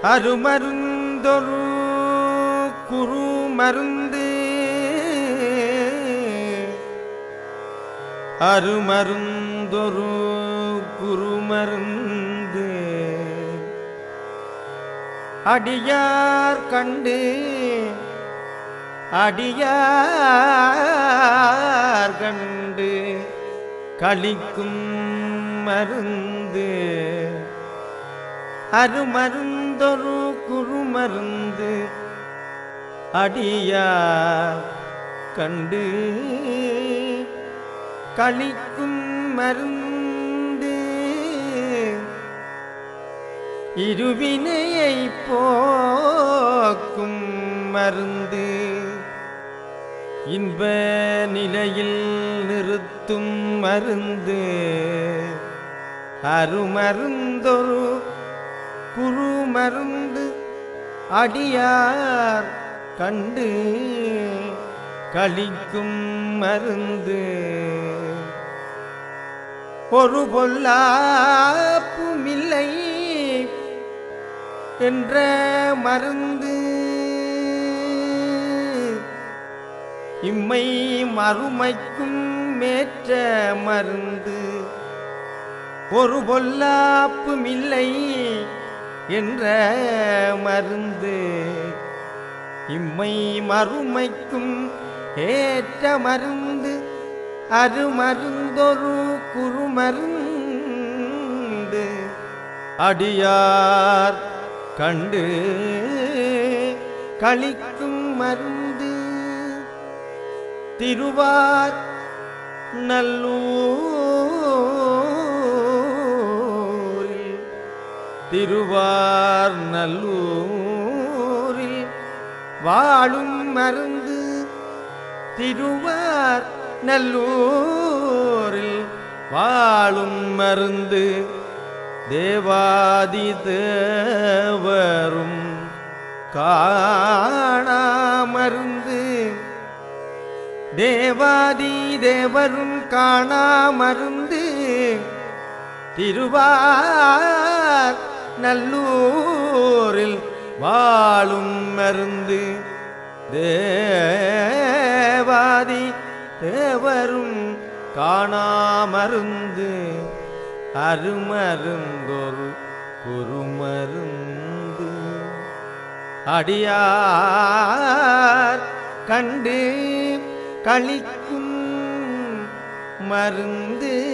அருமருந்தொரு குரு மருந்து அருமருந்தொரு குரு மருந்து அடியார் கண்டு அடியார் கண்டு கழிக்கும் மருந்து அருமருந்தொரு குருமருந்து அடியார் கண்டு கழிக்கும் மருந்து இருவினையை போக்கும் மருந்து இன்ப நிலையில் நிறுத்தும் மருந்து அருமருந்தொரு குரு மருந்து அடியார் கண்டு கழிக்கும் மருந்து ஒரு பொல்லாப்புமில்லை என்ற மருந்து இம்மை மறுமைக்கும் மேற்ற மருந்து ஒரு பொல்லாப்புமில்லை என்ற மருந்து இம்மை மறுமைக்கும் ஏற்ற மருந்து அருமருந்தொரு குறுமருந்து அடியார் கண்டு கழிக்கும் மருந்து திருவார் நல்லூரில் திருவார் நல்லூரில் வாழும் மருந்து திருவார் நல்லூரில் வாழும் மருந்து தேவாதி தேவரும் காணாமருந்து தேவாதி தேவரும் காணாமருந்து திருவார் நல்லூரில் வாழும் மருந்து தேவாதி தேவரும் காணாமருந்து அருமருந்தொரு குருமருந்து அடியார் கண்டு கழிக்கும் மருந்து